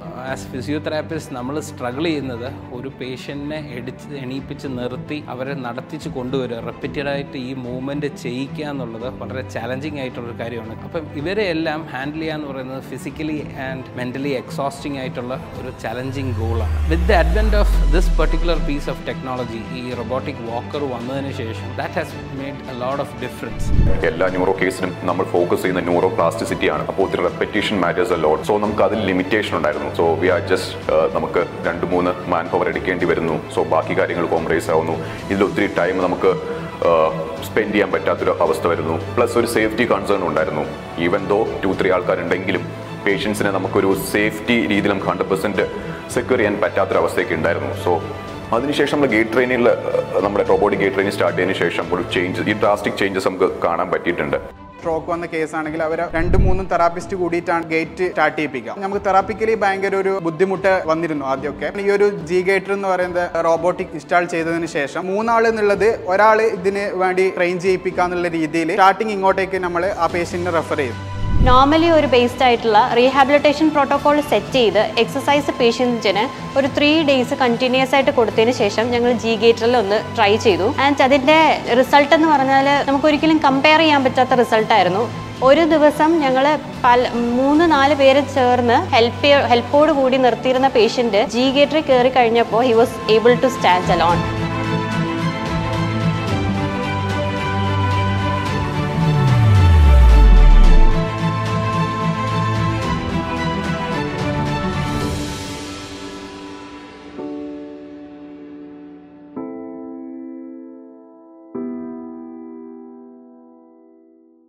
as physiotherapist നമ്മൾ struggle ചെയ്യുന്നത് ഒരു പേഷ്യൻറ്റിനെ എടുത്ത് എണീപ്പിച്ച് നിർത്തി അവരെ നടത്തിച്ച് കൊണ്ടുവരിക റെപ്പിറ്റഡായിട്ട് ഈ മൂവ്മെൻറ്റ് ചെയ്യിക്കുക എന്നുള്ളത് വളരെ ചാലഞ്ചിങ് ആയിട്ടുള്ളൊരു കാര്യമാണ് അപ്പം ഇവരെ എല്ലാം ഹാൻഡിൽ ചെയ്യുക എന്ന് പറയുന്നത് ഫിസിക്കലി ആൻഡ് മെൻ്റലി എക്സോസ്റ്റിംഗ് ആയിട്ടുള്ള ഒരു ചലഞ്ചിങ് ഗോളാണ് with the advent of this particular piece of technology ഈ റൊബോട്ടിക് വാക്കർ വന്നതിന് ശേഷം that has made a lot of difference എല്ലാ ന്യൂറോ കേസിനും നമ്മൾ ഫോക്കസ് ചെയ്യുന്ന ന്യൂറോ പ്ലാസ്റ്റിസിറ്റി ആണ് അപ്പോൾ ഒത്തിരി repetition matters a lot so നമുക്ക് അതിൽ ലിമിറ്റേഷൻ ഉണ്ടായിരുന്നു സോ വി ആർ ജസ്റ്റ് നമുക്ക് രണ്ട് മൂന്ന് മാൻ പവർ എടുക്കേണ്ടി വരുന്നു സോ ബാക്കി കാര്യങ്ങൾ കോംപ്രൈസ് ആവുന്നു ഇതിൽ ഒത്തിരി ടൈം നമുക്ക് സ്പെൻഡ് ചെയ്യാൻ പറ്റാത്തൊരു അവസ്ഥ വരുന്നു പ്ലസ് ഒരു സേഫ്റ്റി കൺസേൺ ഉണ്ടായിരുന്നു ഈവൻ ദോ ടു ത്രീ ആൾക്കാരുണ്ടെങ്കിലും പേഷ്യൻസിനെ നമുക്കൊരു സേഫ്റ്റി രീതിയിൽ നമുക്ക് ഹൺഡ്രഡ് പെർസെൻറ്റ് സെക്യൂർ ചെയ്യാൻ പറ്റാത്തൊരവസ്ഥയൊക്കെ ഉണ്ടായിരുന്നു സോ അതിനുശേഷം നമ്മൾ ഗേറ്റ് ട്രെയിനിൽ നമ്മുടെ റോബോട്ടിക് ഗേറ്റ് ട്രെയിനിങ് സ്റ്റാർട്ട് ചെയ്തതിന് ശേഷം ഒരു ചേഞ്ച് ഈ ഡ്രാസ്റ്റിക് ചേഞ്ചസ് നമുക്ക് കാണാൻ പറ്റിയിട്ടുണ്ട് സ്ട്രോക്ക് വന്ന കേസാണെങ്കിൽ അവർ രണ്ട് മൂന്നും തെറാപ്പിസ്റ്റ് കൂടിയിട്ടാണ് ഗേറ്റ് സ്റ്റാർട്ട് ചെയ്യിപ്പിക്കുക നമുക്ക് തെറാപ്പിക്കലി ഭയങ്കര ഒരു ബുദ്ധിമുട്ട് വന്നിരുന്നു ആദ്യമൊക്കെ ഈ ഒരു ജി ഗേറ്റർ എന്ന് പറയുന്നത് റോബോട്ടിക് ഇൻസ്റ്റാൾ ചെയ്തതിന് ശേഷം മൂന്നാൾ എന്നുള്ളത് ഒരാൾ ഇതിന് വേണ്ടി ട്രെയിൻ ചെയ്യിപ്പിക്കുക എന്നുള്ള രീതിയിൽ സ്റ്റാർട്ടിങ് ഇങ്ങോട്ടേക്ക് നമ്മൾ ആ പേഷ്യന്റിനെ റെഫർ ചെയ്തു നോർമലി ഒരു ബേസ്ഡ് ആയിട്ടുള്ള റീഹാബിലിറ്റേഷൻ പ്രോട്ടോകോൾ സെറ്റ് ചെയ്ത് എക്സസൈസ് പേഷ്യൻസിന് ഒരു ത്രീ ഡേയ്സ് കണ്ടിന്യൂസ് ആയിട്ട് കൊടുത്തതിന് ശേഷം ഞങ്ങൾ ജി ഗേറ്ററിൽ ഒന്ന് ട്രൈ ചെയ്തു ആൻഡ് അതിൻ്റെ റിസൾട്ട് എന്ന് പറഞ്ഞാൽ നമുക്ക് ഒരിക്കലും കമ്പയർ ചെയ്യാൻ പറ്റാത്ത റിസൾട്ടായിരുന്നു ഒരു ദിവസം ഞങ്ങൾ പല മൂന്ന് നാല് പേര് ചേർന്ന് ഹെൽപ്പ് ഹെൽപ്പോട് കൂടി നിർത്തിയിരുന്ന പേഷ്യൻറ്റ് ജി ഗേറ്ററിൽ കയറി കഴിഞ്ഞപ്പോൾ he was able to stand alone